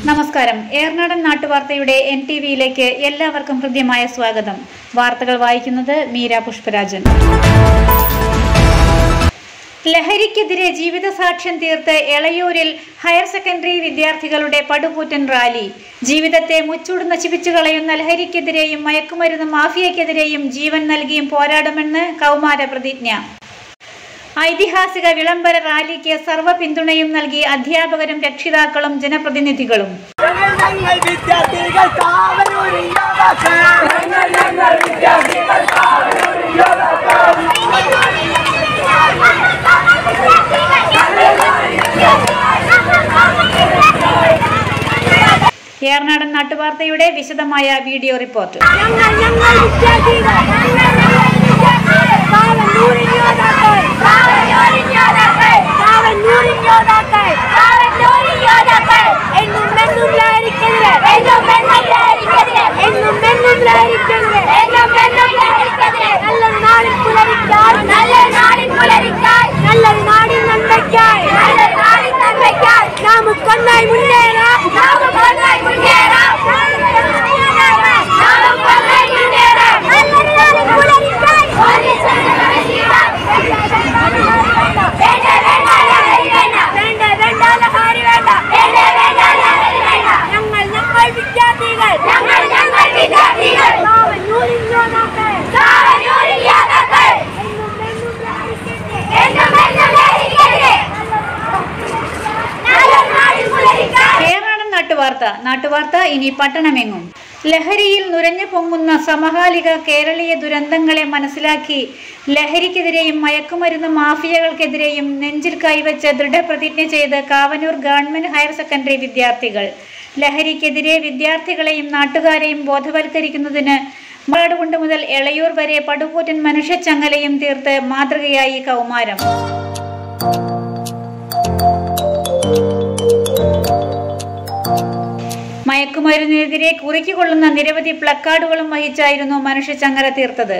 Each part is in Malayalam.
നമസ്കാരം ഏർനാടൻ നാട്ടുവാർത്തയുടെ എൻ ടി വിയിലേക്ക് എല്ലാവർക്കും ഹൃദ്യമായ സ്വാഗതം വാർത്തകൾ വായിക്കുന്നത് മീര പുഷ്പരാജൻ ലഹരിക്കെതിരെ ജീവിതസാക്ഷ്യം തീർത്ത് എളയൂരിൽ ഹയർ സെക്കൻഡറി വിദ്യാർത്ഥികളുടെ പടുകൂറ്റൻ റാലി ജീവിതത്തെ മുച്ചൂട് നശിപ്പിച്ചു കളയുന്ന ലഹരിക്കെതിരെയും മയക്കുമരുന്ന് മാഫിയക്കെതിരെയും ജീവൻ നൽകിയും പോരാടുമെന്ന് കൗമാര പ്രതിജ്ഞ ഐതിഹാസിക വിളംബര റാലിക്ക് സർവ്വ പിന്തുണയും നൽകി അധ്യാപകരും രക്ഷിതാക്കളും ജനപ്രതിനിധികളും ഞങ്ങൾ ഞങ്ങൾ വിദ്യാർത്ഥികൾ കാവലൂരിൽ യോദ്ധാക്കൾ. ഞങ്ങൾ ഞങ്ങൾ വിദ്യാർത്ഥികൾ കാവലൂരിൽ യോദ്ധാക്കൾ. ഏർനാടൻ നാട്ടുവാർത്തയുടെ വിശദമായ വീഡിയോ റിപ്പോർട്ട് ഞങ്ങൾ ഞങ്ങൾ വിദ്യാർത്ഥികൾ ഞങ്ങൾ ഞങ്ങൾ വിദ്യാർത്ഥികൾ കാവന്നൂരിൻ യോദ്ധാക്കൾ കാവന്നൂരിൻ യോദ്ധാക്കൾ കാവന്നൂരിൻ യോദ്ധാക്കൾ കാവന്നൂരിൻ യോദ്ധാക്കൾ എന്നും എന്നും ലഹരിക്കെതിരെ എന്നും എന്നും ലഹരിക്കെതിരെ എന്നും എന്നും ലഹരിക്കെതിരെ എന്നും എന്നും ലഹരിക്കെതിരെ നല്ലൊരു നാളിൽ പുലരിക്കാൻ നല്ലൊരു നാളിൽ പുലരിക്കാൻ നല്ലൊരു നാടിൻ നന്മയ്ക്കായി നല്ലൊരു നാടിൻ നന്മയ്ക്കായി നമുക്കൊന്നായി മുന്നേറാം നമുക്കൊന്നായി മുന്നേറാം നമുക്കൊന്നായി മുന്നേറാം നല്ലൊരു നാടിൻ പുലരിക്കാൻ വേണ്ട വേണ്ട ലഹരി വേണ്ട വേണ്ട വേണ്ട ലഹരി വേണ്ട വേണ്ട വേണ്ട ലഹരി വേണ്ട ഞങ്ങൾ ഞങ്ങൾ വിദ്യാർത്ഥികൾ ഞങ്ങൾ ഞങ്ങൾ വിദ്യാർത്ഥികൾ കാവന്നൂരിൻ യോദ്ധാക്കൾ കാവന്നൂരിൻ യോദ്ധാക്കൾ എന്നും എന്നും ലഹരിക്കെതിരെ നല്ലൊരു നാടിൻ പുലരിക്കാൻ ഏർനാടൻ നാട്ടുവാർത്ത നാട്ടുവാർത്ത ഇനി പട്ടണമെങ്ങും ലഹരിയിൽ നുരഞ്ഞു പൊങ്ങുന്ന സമകാലിക കേരളീയ ദുരന്തങ്ങളെ മനസ്സിലാക്കി ലഹരിക്കെതിരെയും മയക്കുമരുന്ന് മാഫിയകൾക്കെതിരെയും നെഞ്ചിൽ കൈവച്ച് ദൃഢപ്രതിജ്ഞ ചെയ്ത് കാവനൂർ ഗവൺമെന്റ് ഹയർ സെക്കൻഡറി വിദ്യാർത്ഥികൾ ലഹരിക്കെതിരെ വിദ്യാർത്ഥികളെയും നാട്ടുകാരെയും ബോധവൽക്കരിക്കുന്നതിന് മാടുകുണ്ട് മുതൽ എളയൂർ വരെ പടുകൂറ്റൻ മനുഷ്യച്ചങ്ങലയും തീർത്ത് മാതൃകയായി കൗമാരം മയക്കുമരുന്നിനെതിരെ കുറിക്കുകൊള്ളുന്ന നിരവധി പ്ലക്കാർഡുകളും വഹിച്ചായിരുന്നു മനുഷ്യച്ചങ്ങല തീർത്തത്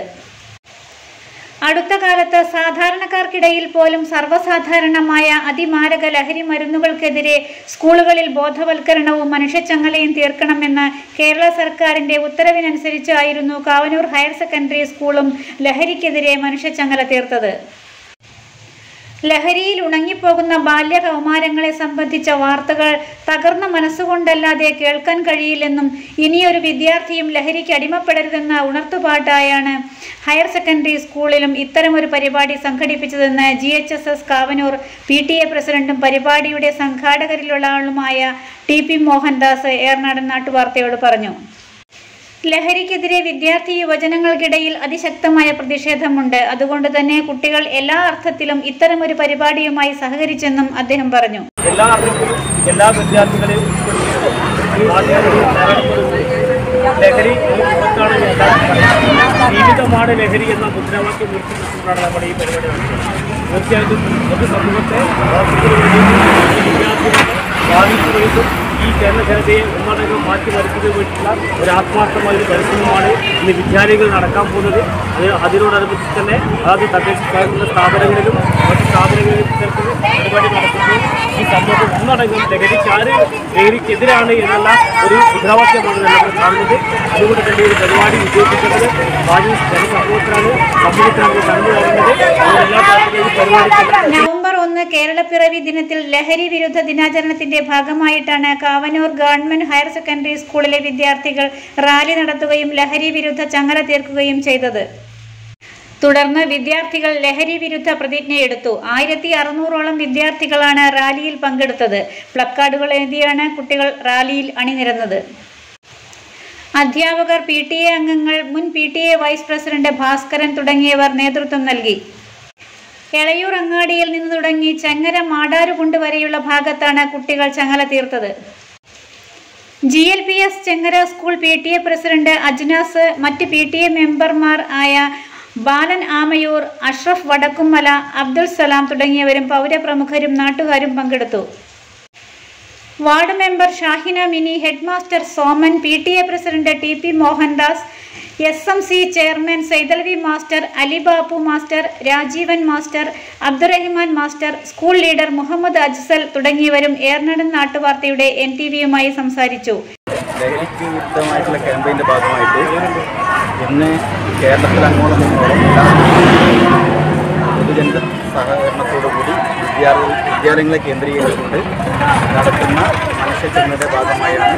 അടുത്ത കാലത്ത് സാധാരണക്കാർക്കിടയിൽ പോലും സർവ്വസാധാരണമായ അതിമാരക ലഹരി മരുന്നുകൾക്കെതിരെ സ്കൂളുകളിൽ ബോധവൽക്കരണവും മനുഷ്യച്ചങ്ങലയും തീർക്കണമെന്ന് കേരള സർക്കാരിന്റെ ഉത്തരവിനനുസരിച്ചായിരുന്നു കാവനൂർ ഹയർ സെക്കൻഡറി സ്കൂളും ലഹരിക്കെതിരെ മനുഷ്യച്ചങ്ങല തീർത്തത് ലഹരിയിൽ ഉണങ്ങിപ്പോകുന്ന ബാല്യ കൗമാരങ്ങളെ സംബന്ധിച്ച വാർത്തകൾ തകർന്ന മനസ്സുകൊണ്ടല്ലാതെ കേൾക്കാൻ കഴിയില്ലെന്നും ഇനിയൊരു വിദ്യാർത്ഥിയും ലഹരിക്ക് അടിമപ്പെടരുതെന്ന ഉണർത്തുപാട്ടായാണ് ഹയർ സെക്കൻഡറി സ്കൂളിലും ഇത്തരമൊരു പരിപാടി സംഘടിപ്പിച്ചതെന്ന് G H S S Kavanur P T A പ്രസിഡന്റും പരിപാടിയുടെ സംഘാടകരിലുള്ള ആളുമായ ടി പി മോഹൻദാസ് ഏർനാടൻ നാട്ടുവാർത്തയോട് പറഞ്ഞു ലഹരിക്കെതിരെ വിദ്യാർത്ഥി യുവജനങ്ങൾക്കിടയിൽ അതിശക്തമായ പ്രതിഷേധമുണ്ട് അതുകൊണ്ട് തന്നെ കുട്ടികൾ എല്ലാ അർത്ഥത്തിലും ഇത്തരമൊരു പരിപാടിയുമായി സഹകരിച്ചെന്നും അദ്ദേഹം പറഞ്ഞു എല്ലാ അർത്ഥത്തിലും എല്ലാ വിദ്യാർത്ഥികളെയും ഉൾപ്പെടുത്തിയത് മാധ്യമങ്ങളിൽ തെരഞ്ഞെടുപ്പ് ലഹരി ഒരു വിപത്താണ് എന്ന് എല്ലാവരും പറയുന്നത്. ജീവിതമാണ് ലഹരി എന്ന മുദ്രാവാക്യം ഉയർത്തിക്കൊണ്ടാണ് നമ്മുടെ ഈ പരിപാടി നടത്തുന്നത് തീർച്ചയായിട്ടും ഒരു സമൂഹത്തെ വളർത്തുന്നതിന് വേണ്ടി വിദ്യാർത്ഥികളെ ബാധിക്കുന്നതും ഈ കേരള ജനതയെ ഒന്നടങ്കം മാറ്റിമറിക്കുന്നതിന് വേണ്ടിയിട്ടുള്ള ഒരു ആത്മാർത്ഥമായ ഒരു പരിശ്രമമാണ് ഇന്ന് വിദ്യാലയങ്ങൾ നടക്കാൻ പോകുന്നത് അത് അതിനോടനുബന്ധിച്ച് തന്നെ അതായത് തദ്ദേശ സ്വയംഭരണ സ്ഥാപനങ്ങളിലും മറ്റ് സ്ഥാപനങ്ങളിലും ഇത്തരത്തിൽ പരിപാടി നടത്തുന്നു ഈ സമൂഹം ഒന്നടങ്കം ലഹരിക്ക് ആര് ലഹരിക്കെതിരാണ് എന്നുള്ള ഒരു മുദ്രാവാക്യമാണ് നമ്മൾ കാണുന്നത് അതുകൊണ്ട് തന്നെ ഒരു പരിപാടി വിജയിപ്പിക്കുന്നത് ഭാവി ജനസമൂഹത്തിനാണ് സമൂഹത്തിനാണ് കടന്നു വരുന്നത് എല്ലാ തരത്തിലും ഈ പരിപാടി നവംബർ ഒന്ന് കേരളപ്പിറവി ദിനത്തിൽ ലഹരി വിരുദ്ധ ദിനാചരണത്തിന്റെ ഭാഗമായിട്ടാണ് കാവനൂർ ഗവൺമെന്റ് ഹയർ സെക്കൻഡറി സ്കൂളിലെ വിദ്യാർത്ഥികൾ റാലി നടത്തുകയും ലഹരി വിരുദ്ധ ചങ്ങല തീർക്കുകയും ചെയ്തത് തുടർന്ന് വിദ്യാർത്ഥികൾ ലഹരി വിരുദ്ധ പ്രതിജ്ഞയെടുത്തു ആയിരത്തി അറുന്നൂറോളം വിദ്യാർത്ഥികളാണ് റാലിയിൽ പങ്കെടുത്തത് പ്ലക്കാർഡുകൾ എഴുതിയാണ് കുട്ടികൾ റാലിയിൽ അണിനിരന്നത് അധ്യാപകർ പി ടി എ അംഗങ്ങൾ മുൻ P T A vice president Bhaskaran തുടങ്ങിയവർ നേതൃത്വം നൽകി എളയൂർ അങ്ങാടിയിൽ നിന്ന് തുടങ്ങി ചെങ്ങര മാടാരുകുണ്ട് വരെയുള്ള ഭാഗത്താണ് കുട്ടികൾ ചങ്ങല തീർത്തത് G L P S Chengara school P T A president Ajnas മറ്റ് പി ടി എ മെമ്പർമാർ ആയ ബാലൻ ആമയൂർ അഷ്റഫ് വടക്കുംമല അബ്ദുൽ സലാം തുടങ്ങിയവരും പൗരപ്രമുഖരും നാട്ടുകാരും പങ്കെടുത്തു ward member Shahina Mini headmaster Soman P T A president T P Mohandas S M C chairman Saithalavi master Ali Bappu master Rajeevan master Abdurahiman master school leader Muhammad Ajsal തുടങ്ങിയവരും ഏർനടൻ നാട്ടുവാർത്തയുടെ എൻ ടി വിയുമായി സംസാരിച്ചു ലഹരിക്ക് വിരുദ്ധമായിട്ടുള്ള ക്യാമ്പയിൻ്റെ ഭാഗമായിട്ട് ഇന്ന് കേരളത്തിൽ അങ്ങോളം ഇങ്ങോളം എല്ലാ പൊതുജന സഹകരണത്തോടുകൂടി വിദ്യാലയ വിദ്യാലയങ്ങളെ കേന്ദ്രീകരിച്ചുകൊണ്ട് നടത്തുന്ന മനുഷ്യച്ചങ്ങളുടെ ഭാഗമായാണ്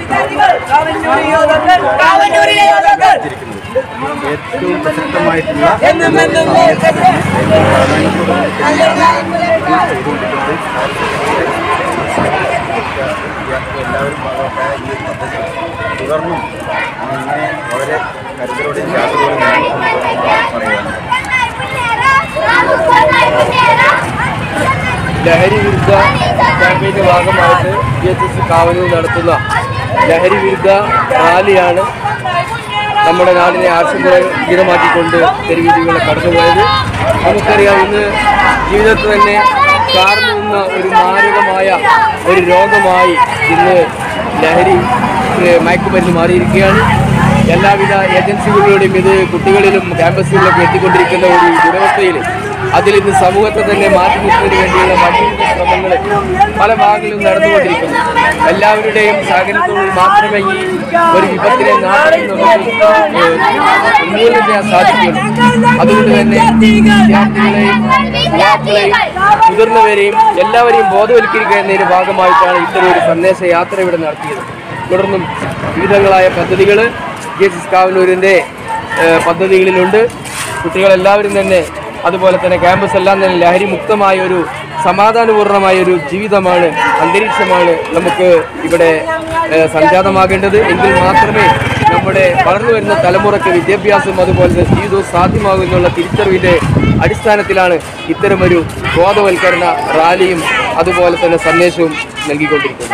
ആചരിക്കുന്നത് ഏറ്റവും പ്രശസ്തമായിട്ടുള്ള എല്ലാവരും ഭാഗമായ ഈ ഒരു പദ്ധതി തുടർന്നും ഇങ്ങനെ വളരെ കരുതലോടെയും ജാഗ്രതയോടെയും പറയുകയാണ് ലഹരി വിരുദ്ധ ക്യാമ്പയിന്റെ ഭാഗമായിട്ട് ജി എച്ച് എസ് കാവലൂർ നടത്തുന്ന ലഹരി വിരുദ്ധ റാലിയാണ് നമ്മുടെ നാടിനെ ആശങ്കരമാക്കിക്കൊണ്ട് തെരുവീതികളിൽ കടന്നുപോയത് നമുക്കറിയാം ഇന്ന് ജീവിതത്തിൽ തന്നെ കാർന്നു നിന്ന ഒരു മാരകമായ ഒരു രോഗമായി ഇന്ന് ലഹരി ഏഹ്, മയക്കുമരുന്ന് മാറിയിരിക്കുകയാണ് എല്ലാവിധ ഏജൻസികളിലൂടെയും ഇത് കുട്ടികളിലും ക്യാമ്പസുകളിലൊക്കെ എത്തിക്കൊണ്ടിരിക്കുന്ന ഒരു ദുരവസ്ഥയിൽ അതിൽ ഇന്ന് സമൂഹത്തെ തന്നെ മാറ്റി നിർത്തുന്നതിന് വേണ്ടിയുള്ള മറ്റൊരു ശ്രമങ്ങൾ പല ഭാഗങ്ങളിലും നടന്നുകൊണ്ടിരിക്കുന്നു എല്ലാവരുടെയും സഹകരണത്തോട് മാത്രമേ ഈ ഒരു വിപത്തിനെ നാട്ടിൽ നമുക്ക് ഏഹ്, ഉന്മൂലനം ചെയ്യാൻ സാധിക്കുകയുള്ളൂ അതുകൊണ്ട് തന്നെ വിദ്യാർത്ഥികളെയും യുവാക്കളെയും മുതിർന്നവരെയും എല്ലാവരെയും ബോധവൽക്കരിക്കുക എന്നതിന്റെ ഭാഗമായിട്ടാണ് ഇത്തരം ഒരു സന്ദേശ യാത്ര ഇവിടെ നടത്തിയത് തുടർന്നും വിവിധങ്ങളായ പദ്ധതികൾ ജി എസ് എസ് കാവനൂരിൻ്റെ പദ്ധതികളിലുണ്ട് കുട്ടികളെല്ലാവരും തന്നെ അതുപോലെ തന്നെ ക്യാമ്പസ് എല്ലാം തന്നെ ലഹരി മുക്തമായ ഒരു സമാധാനപൂർണമായ ഒരു ജീവിതമാണ് അന്തരീക്ഷമാണ് നമുക്ക് ഇവിടെ ഏഹ്, സംജാതമാകേണ്ടത് എങ്കിൽ മാത്രമേ നമ്മുടെ വളർന്നു വരുന്ന തലമുറയ്ക്ക് വിദ്യാഭ്യാസവും അതുപോലെ തന്നെ ജീവിതവും സാധ്യമാകും എന്നുള്ള തിരിച്ചറിവിൻ്റെ അടിസ്ഥാനത്തിലാണ് ഇത്തരമൊരു ബോധവൽക്കരണ റാലിയും അതുപോലെ തന്നെ സന്ദേശവും നൽകിക്കൊണ്ടിരിക്കുന്നത്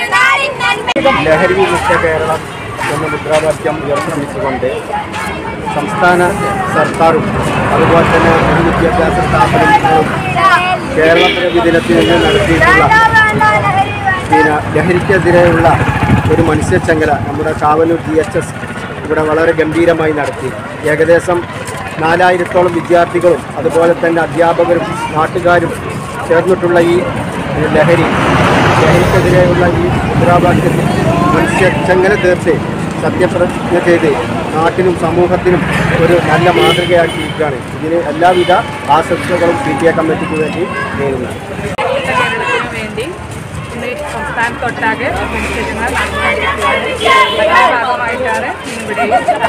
ലഹരി വിമുക്ത കേരളം എന്ന മുദ്രാവാക്യം ഉയർത്തിപ്പിടിച്ചുകൊണ്ട് സംസ്ഥാന സർക്കാരും അതുപോലെ തന്നെ പൊതുവിദ്യാഭ്യാസ സ്ഥാപനങ്ങളും കേരള ദിനത്തിൽ നിന്ന് നടത്തിയിട്ടുള്ള പിന്നെ ലഹരിക്കെതിരെയുള്ള ഒരു മനുഷ്യച്ചങ്ങല നമ്മുടെ കാവലൂർ ജി എച്ച് എസ് ഇവിടെ വളരെ ഗംഭീരമായി നടത്തി ഏകദേശം നാലായിരത്തോളം വിദ്യാർത്ഥികളും അതുപോലെ തന്നെ അധ്യാപകരും നാട്ടുകാരും ചേർന്നിട്ടുള്ള ഈ ലഹരി ലഹരിക്കെതിരെയുള്ള ഈ മുദ്രാവാക്യത്തിൽ മനുഷ്യച്ചങ്ങല തീർത്ത് സത്യപ്രതിജ്ഞ ചെയ്ത് നാട്ടിനും സമൂഹത്തിനും ഒരു നല്ല മാതൃകയാക്കിയിരിക്കുകയാണ് ഇതിന് എല്ലാവിധ ആശംസകളും പി ടി എ കമ്മിറ്റിക്ക് വേണ്ടി നേരുന്നു കേരളത്തിന് വേണ്ടി ഇന്ന് സംസ്ഥാനത്തൊട്ടാകെ മനുഷ്യജനങ്ങൾ നടന്നുകൊണ്ടിരിക്കുകയാണ് അതിന്റെ ഭാഗമായിട്ടാണ് ഇവിടെ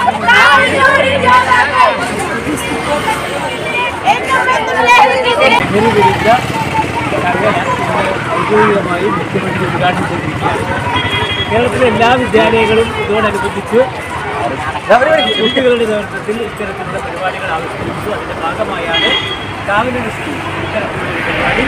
ലഹരി വിരുദ്ധ കർമ്മ ഔദ്യോഗികമായി മുഖ്യമന്ത്രി ഉദ്ഘാടനം ചെയ്തിരിക്കുകയാണ് കേരളത്തിലെ എല്ലാ വിദ്യാലയങ്ങളും ഇതോടനുബന്ധിച്ച് കുട്ടികളുടെ നേതൃത്വത്തിൽ ഇത്തരത്തിലുള്ള പരിപാടികൾ ആവിഷ്കരിച്ചു അതിന്റെ ഭാഗമായാണ് കാവലൂർ സ്കൂൾ ഇത്തരത്തിലുള്ള ഒരു പരിപാടി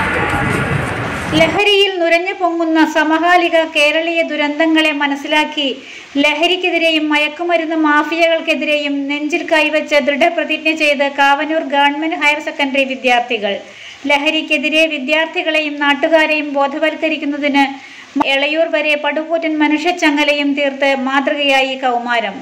ലഹരിയിൽ നുരഞ്ഞു പൊങ്ങുന്ന സമകാലിക കേരളീയ ദുരന്തങ്ങളെ മനസ്സിലാക്കി ലഹരിക്കെതിരെയും മയക്കുമരുന്ന് മാഫിയകൾക്കെതിരെയും നെഞ്ചിൽ കൈവച്ച് ദൃഢപ്രതിജ്ഞ ചെയ്ത് കാവനൂർ ഗവൺമെന്റ് ഹയർ സെക്കൻഡറി വിദ്യാർത്ഥികൾ ലഹരിക്കെതിരെ വിദ്യാർത്ഥികളെയും നാട്ടുകാരെയും ബോധവൽക്കരിക്കുന്നതിന് എളയൂർ വരെ പടുകൂറ്റൻ മനുഷ്യച്ചങ്ങലയും തീർത്ത് മാതൃകയായി കൗമാരം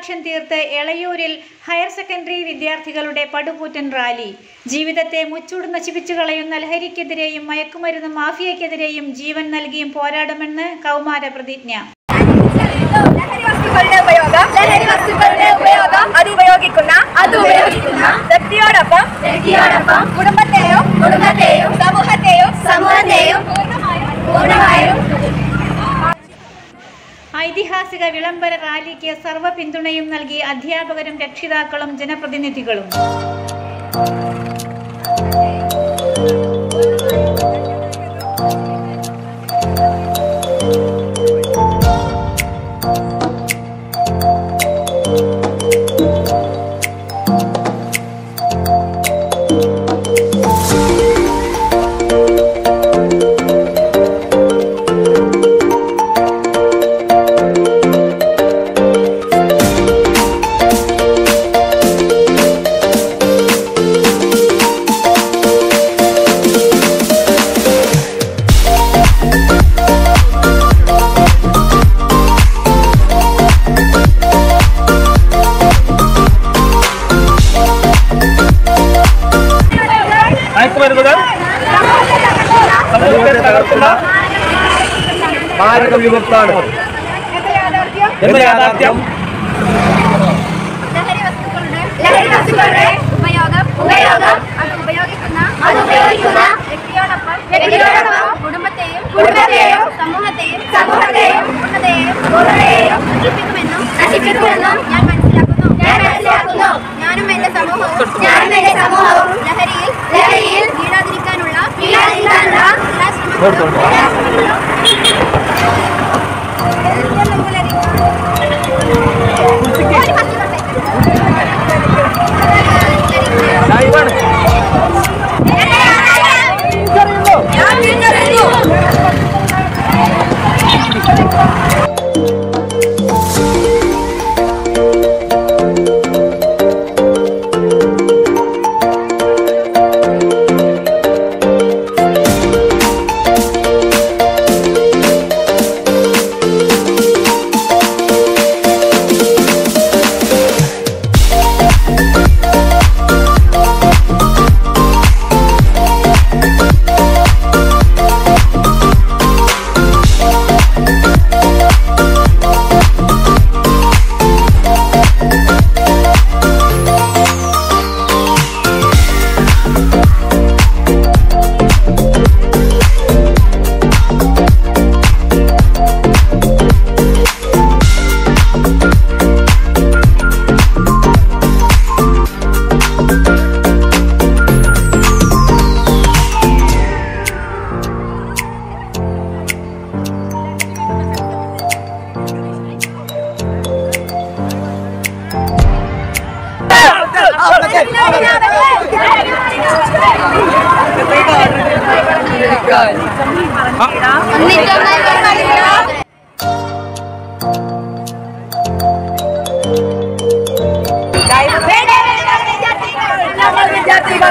സാക്ഷ്യം തീർത്ത് എളയൂരിൽ ഹയർ സെക്കൻഡറി വിദ്യാർത്ഥികളുടെ പടുകൂറ്റൻ റാലി ജീവിതത്തെ മുച്ചൂട് നശിപ്പിച്ചു കളയുന്ന ലഹരിക്കെതിരെയും മയക്കുമരുന്ന് മാഫിയക്കെതിരെയും ജീവൻ നൽകിയും പോരാടുമെന്ന് കൗമാര പ്രതിജ്ഞ ലഹരി വസ്തുക്കളുടെ ഉപയോഗം ലഹരി വസ്തുക്കളുടെ ഉപയോഗം അത് ഉപയോഗിക്കുന്ന അത് ഉപയോഗിക്കുന്ന വ്യക്തിയോടൊപ്പം വ്യക്തിയോടൊപ്പം കുടുംബത്തെയും കുടുംബത്തെയും സമൂഹത്തെയും സമൂഹത്തെയും പൂർണ്ണമായും പൂർണ്ണമായും ഐതിഹാസിക വിളംബര റാലിക്ക് സർവ്വ പിന്തുണയും നൽകി അധ്യാപകരും രക്ഷിതാക്കളും ജനപ്രതിനിധികളും മയക്കുമരുന്നുകൾ സമൂഹത്തെ തകർക്കുന്ന മാരക വിപത്താണ് എന്ന യാഥാർത്ഥ്യം ലഹരി വസ്തുക്കളുടെ ലഹരി വസ്തുക്കളുടെ ഉപയോഗം ഉപയോഗം അത് ഉപയോഗിക്കുന്ന അത് ഉപയോഗിക്കുന്ന വ്യക്തിയോടൊപ്പം വ്യക്തിയോടൊപ്പം കുടുംബത്തെയും കുടുംബത്തെയും സമൂഹത്തെയും സമൂഹത്തെയും പൂർണ്ണതയെയും പൂർണ്ണതയെയും നശിപ്പിക്കുമെന്നും നശിപ്പിക്കുമെന്നും ഞാൻ മനസ്സിലാക്കുന്നു ഞാൻ മനസ്സിലാക്കുന്നു ഞാനും എന്റെ സമൂഹവും ഞാനും എന്റെ സമൂഹവും ലഹരിയിൽ ലഹരിയിൽ വീഴാതിരിക്കാനുള്ള വീഴാതിരിക്കാനുള്ള എല്ലാ ശ്രമങ്ങളും എല്ലാ ശ്രമങ്ങളും ഞാൻ തിരിച്ചറിഞ്ഞു വിദ്യാർത്ഥികൾ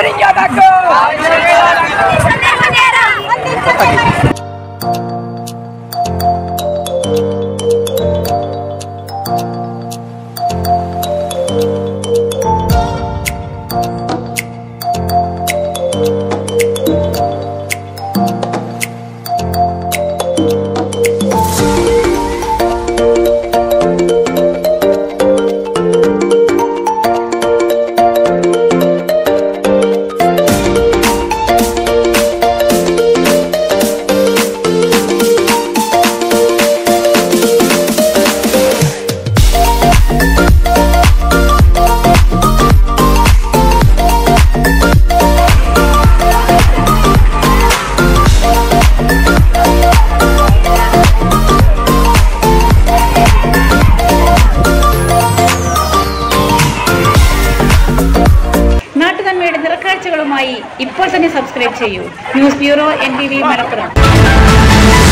നാട്ടുനന്മയുടെ നിറക്കാഴ്ചകളുമായി ഇപ്പോൾ തന്നെ സബ്സ്ക്രൈബ് ചെയ്യൂ news bureau N T V Malappuram